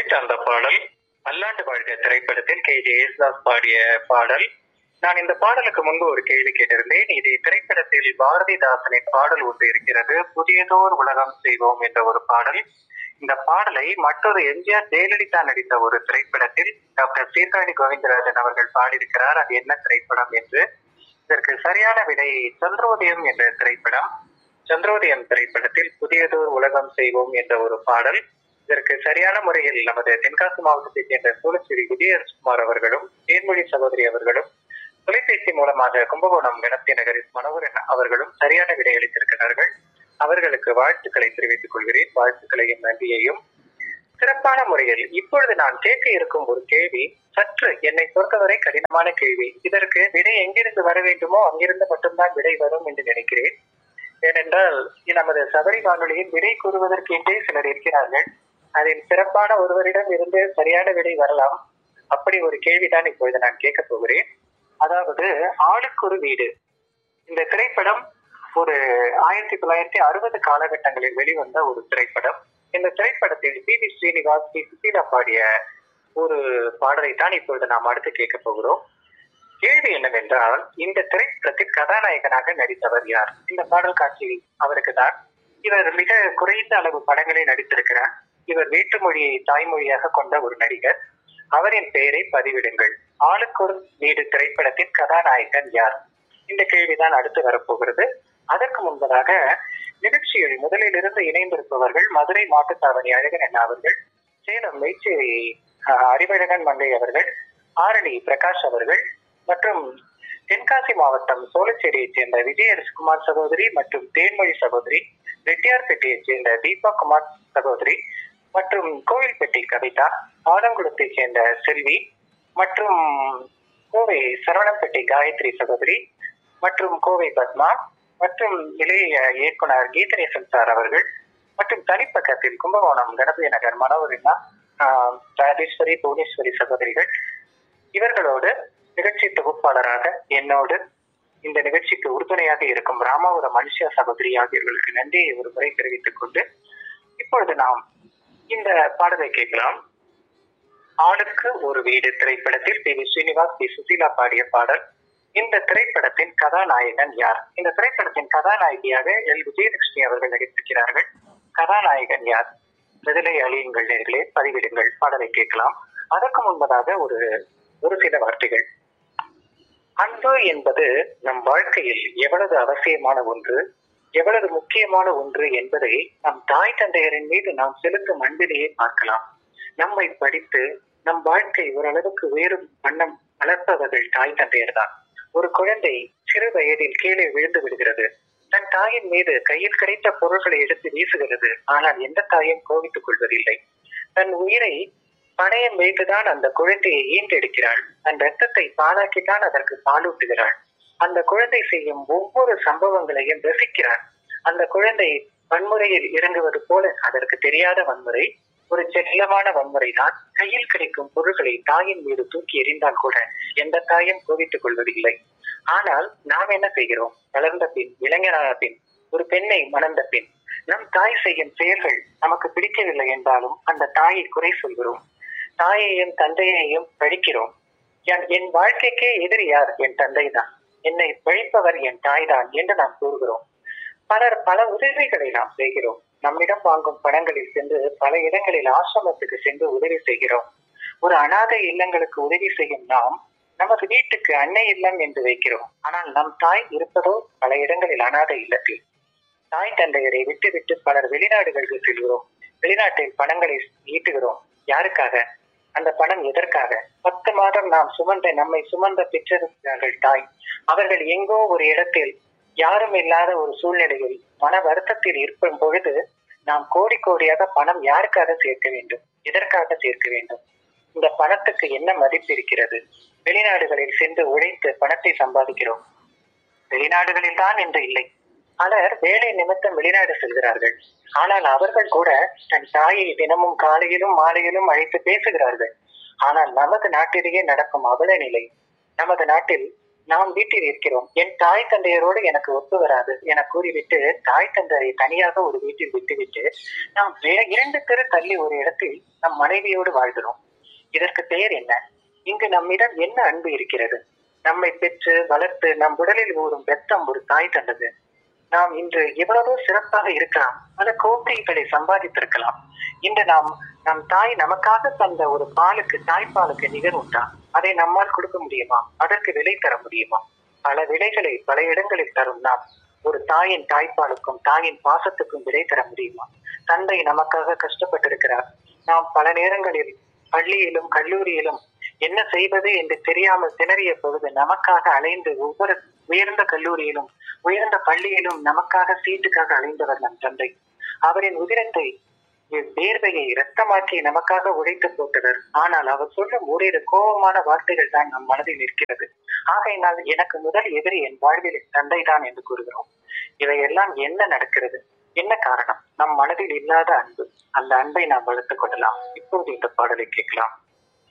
ஒலித்த அந்த பாடல் பல்லாண்டு வாழ்க திரைப்படத்தில் கே ஜே யேசுதாஸ் பாடிய பாடல் நான் இந்த பாடலுக்கு முன்பு ஒரு கேள்வி கேட்டிருந்தேன் இது திரைப்படத்தில் பாரதிதாசனின் பாடல் ஒன்று இருக்கிறது புதியதோர் உலகம் செய்வோம் என்ற ஒரு பாடல் இந்த பாடலை மற்றொரு எம்ஜிஆர் ஜெயலலிதா நடித்த ஒரு திரைப்படத்தில் டாக்டர் சீர்காழி கோவிந்தராஜன் அவர்கள் பாடியிருக்கிறார் அது என்ன திரைப்படம் என்று இதற்கு சரியான விடை சந்திரோதயம் என்ற திரைப்படம் சந்திரோதயம் திரைப்படத்தில் புதியதோர் உலகம் செய்வோம் என்ற ஒரு பாடல் இதற்கு சரியான முறையில் நமது தென்காசி மாவட்டத்தைச் சேர்ந்த சூழச்சேரி விஜயகுமார் அவர்களும் தேன்மொழி சகோதரி அவர்களும் தொலைபேசி மூலமாக கும்பகோணம் கணபதி நகரில் மனோகரன் அவர்களும் சரியான விடை அளித்திருக்கிறார்கள் அவர்களுக்கு வாழ்த்துக்களை தெரிவித்துக் கொள்கிறேன் வாழ்த்துக்களையும் நன்றியையும் சிறப்பான முறையில் இப்பொழுது நான் கேட்க இருக்கும் ஒரு கேள்வி சற்று என்னை பொறுத்தவரை கடினமான கேள்வி இதற்கு விடை எங்கிருந்து வர வேண்டுமோ அங்கிருந்து மட்டும்தான் விடை வரும் என்று நினைக்கிறேன் ஏனென்றால் நமது சபரி வானொலியில் விடை கூறுவதற்கென்றே சிலர் இருக்கிறார்கள் அதில் சிறப்பான ஒருவரிடம் இருந்து சரியான விடை வரலாம் அப்படி ஒரு கேள்விதான் இப்பொழுது நான் கேட்க போகிறேன் அதாவது ஆளுக்கு ஒரு வீடு இந்த திரைப்படம் ஒரு ஆயிரத்தி தொள்ளாயிரத்தி அறுபது காலகட்டங்களில் வெளிவந்த ஒரு திரைப்படம் இந்த திரைப்படத்தில் P V Srinivas P Susheela பாடிய ஒரு பாடலை தான் இப்பொழுது நாம் அடுத்து கேட்க போகிறோம் கேள்வி என்னவென்றால் இந்த திரைப்படத்தில் கதாநாயகனாக நடித்தவர் யார் இந்த பாடல் காட்சி அவருக்கு தான் இவர் மிக குறைந்த அளவு படங்களை நடித்திருக்கிறார் இவர் வேற்றுமொழியை தாய்மொழியாக கொண்ட ஒரு நடிகர் அவரின் பெயரை பதிவிடுங்கள் ஆளுக்கு ஒரு வீடு திரைப்படத்தின் கதாநாயகன் யார் இந்த கேள்விதான் அடுத்து வரப்போகிறது அதற்கு முன்பதாக நிகழ்ச்சியில் முதலில் இருந்து இணைந்திருப்பவர்கள் மதுரை மாட்டுத்தாவணி அழகன் என்ன அவர்கள் சேலம் மெய்ச்சேரி அறிவழகன் மங்கை அவர்கள் ஆரணி பிரகாஷ் அவர்கள் மற்றும் தென்காசி மாவட்டம் சோழச்சேரியைச் சேர்ந்த விஜயரசுகுமார் சகோதரி மற்றும் தேன்மொழி சகோதரி ரெட்டியார்பேட்டையைச் சேர்ந்த தீபா குமார் சகோதரி மற்றும் கோவில்பட்டி கவிதா ஆலங்குளத்தைச் சேர்ந்த செல்வி மற்றும் கோவை சரவணம்பேட்டை காயத்ரி சகோதரி மற்றும் கோவை பத்மா மற்றும் நிலைய இயக்குனர் கீதநேசன் சார் அவர்கள் மற்றும் தனிப்பக்கத்தில் கும்பகோணம் கணபதி நகர் மனோரிமா ராஜேஸ்வரி புவனேஸ்வரி சகோதரிகள் இவர்களோடு நிகழ்ச்சி தொகுப்பாளராக என்னோடு இந்த நிகழ்ச்சிக்கு உறுதுணையாக இருக்கும் ராமாபுரம் மனுஷா சகோதரி ஆகியோர்களுக்கு நன்றியை ஒரு முறை தெரிவித்துக் கொண்டு இப்பொழுது நாம் இந்த பாடலை கேட்கலாம் ஆளுக்கு ஒரு வீடு திரைப்படத்தில் P V Srinivas P Susheela பாடிய பாடல் இந்த திரைப்படத்தின் கதாநாயகன் யார் இந்த திரைப்படத்தின் கதாநாயகியாக எல் விஜயலட்சுமி அவர்கள் நடித்திருக்கிறார்கள் கதாநாயகன் யார் விடுதலை அழியுங்கள் நேர்களே பதிவிடுங்கள் பாடலை கேட்கலாம் அதற்கு முன்பதாக ஒரு ஒரு சில வார்த்தைகள் அன்பு என்பது நம் வாழ்க்கையில் எவ்வளவு அவசியமான ஒன்று எவ்வளவு முக்கியமான ஒன்று என்பதை நம் தாய் தந்தையரின் மீது நாம் செலுத்தும் அன்பிலேயே பார்க்கலாம் நம்மை படித்து நம் வாழ்க்கை ஓரளவுக்கு உயரும் வண்ணம் வளர்ப்பவர்கள் தாய் தந்தையர் தான் ஒரு குழந்தை சிறு வயதில் கீழே விழுந்து விடுகிறது தன் தாயின் மீது கையில் கிடைத்த பொருள்களை எடுத்து வீசுகிறது ஆனால் எந்த தாயும் கோவித்துக் கொள்வதில்லை தன் உயிரை பணையம் வைத்துதான் அந்த குழந்தையை ஈண்டெடுக்கிறாள் தன் ரத்தத்தை பாலாக்கித்தான் அதற்கு பாலூட்டுகிறாள் அந்த குழந்தை செய்யும் ஒவ்வொரு சம்பவங்களையும் ரசிக்கிறார் அந்த குழந்தை வன்முறையில் இறங்குவது போல அதற்கு தெரியாத வன்முறை ஒரு செல்லமான வன்முறை தான் கையில் கிடைக்கும் பொருள்களை தாயின் மீது தூக்கி எறிந்தால் கூட எந்த தாயும் கோவித்துக் கொள்வதில்லை ஆனால் நாம் என்ன செய்கிறோம் வளர்ந்த பின் இளைஞரான பின் ஒரு பெண்ணை மணந்த பின் நம் தாய் செய்யும் செயல்கள் நமக்கு பிடிக்கவில்லை என்றாலும் அந்த தாயை குறை சொல்கிறோம் தாயையும் தந்தையையும் பழிக்கிறோம் என் வாழ்க்கைக்கே எதிரி யார் என் தந்தை தான் என்னை பழிப்பவர் என் தாய் தான் என்று நாம் கூறுகிறோம் பலர் பல உதவிகளை நாம் செய்கிறோம் நம்மிடம் வாங்கும் பணங்களில் சென்று பல இடங்களில் ஆசிரமத்துக்கு சென்று உதவி செய்கிறோம் ஒரு அனாதை இல்லங்களுக்கு உதவி செய்யும் நாம் நமது வீட்டுக்கு அன்னை இல்லம் என்று வைக்கிறோம் ஆனால் நம் தாய் இருப்பதோ பல இடங்களில் அனாதை இல்லத்தில் தாய் தந்தையரை விட்டு விட்டு பலர் வெளிநாடுகளுக்கு செல்கிறோம் வெளிநாட்டில் பணங்களை ஈட்டுகிறோம் யாருக்காக அந்த பணம் எதற்காக பத்து மாதம் நாம் சுமந்த நம்மை சுமந்த பெற்றிருக்கிறார்கள் தாய் அவர்கள் எங்கோ ஒரு இடத்தில் யாரும் இல்லாத ஒரு சூழ்நிலையில் மன வருத்தத்தில் இருக்கும் பொழுது நாம் கோடி கோடியாக பணம் யாருக்காக சேர்க்க வேண்டும் எதற்காக சேர்க்க வேண்டும் இந்த பணத்துக்கு என்ன மதிப்பு இருக்கிறது வெளிநாடுகளில் சென்று உழைத்து பணத்தை சம்பாதிக்கிறோம் வெளிநாடுகளில் தான் என்று இல்லை பலர் வேலை நிமித்தம் வெளிநாடு செல்கிறார்கள் ஆனால் அவர்கள் கூட தன் தாயை தினமும் காலையிலும் மாலையிலும் அழைத்து பேசுகிறார்கள் ஆனால் நமது நாட்டிலேயே நடக்கும் அவல நிலை நமது நாட்டில் நாம் வீட்டில் இருக்கிறோம் என் தாய் தந்தையரோடு எனக்கு ஒத்து வராது என கூறிவிட்டு தாய் தந்தையை தனியாக ஒரு வீட்டில் விட்டுவிட்டு நாம் வே- இரண்டு தெரு தள்ளி ஒரு இடத்தில் நம் மனைவியோடு வாழ்கிறோம் இதற்கு பெயர் என்ன இங்கு நம்மிடம் என்ன அன்பு இருக்கிறது நம்மை பெற்று வளர்த்து நம் உடலில் ஊறும் ரத்தம் ஒரு தாய் தந்தது நாம் இன்று எவ்வளவோ சிறப்பாக இருக்கலாம் பல கோப்பைகளை சம்பாதித்திருக்கலாம் இன்று நாம் நம் தாய் நமக்காக தந்த ஒரு பாலுக்கு தாய்ப்பாலுக்கு நிகர் உண்டா அதை நம்மால் கொடுக்க முடியுமா அதற்கு விலை தர முடியுமா பல விலைகளை பல இடங்களில் தரும் நாம் ஒரு தாயின் தாய்ப்பாலுக்கும் தாயின் பாசத்துக்கும் விலை தர முடியுமா தந்தை நமக்காக கஷ்டப்பட்டிருக்கிறார் நாம் பல நேரங்களில் பள்ளியிலும் கல்லூரியிலும் என்ன செய்வது என்று தெரியாமல் திணறிய பொழுது நமக்காக அலைந்து ஒவ்வொரு உயர்ந்த கல்லூரியிலும் உயர்ந்த பள்ளியிலும் நமக்காக சீட்டுக்காக அலைந்தவர் நம் தந்தை அவரின் உதிரத்தை வேர்வையை இரத்தமாக்கி நமக்காக உடைத்து போட்டவர் ஆனால் அவர் சொல்லும் ஓரிரு கோபமான வார்த்தைகள் தான் நம் மனதில் நிற்கிறது ஆகையினால் எனக்கு முதல் எதிரி என் வாழ்வில் என் தந்தை தான் என்று கூறுகிறோம் இவையெல்லாம் என்ன நடக்கிறது என்ன காரணம் நம் மனதில் இல்லாத அன்பு அந்த அன்பை நாம் வளர்த்துக் கொள்ளலாம் இப்போது இந்த பாடலை கேட்கலாம்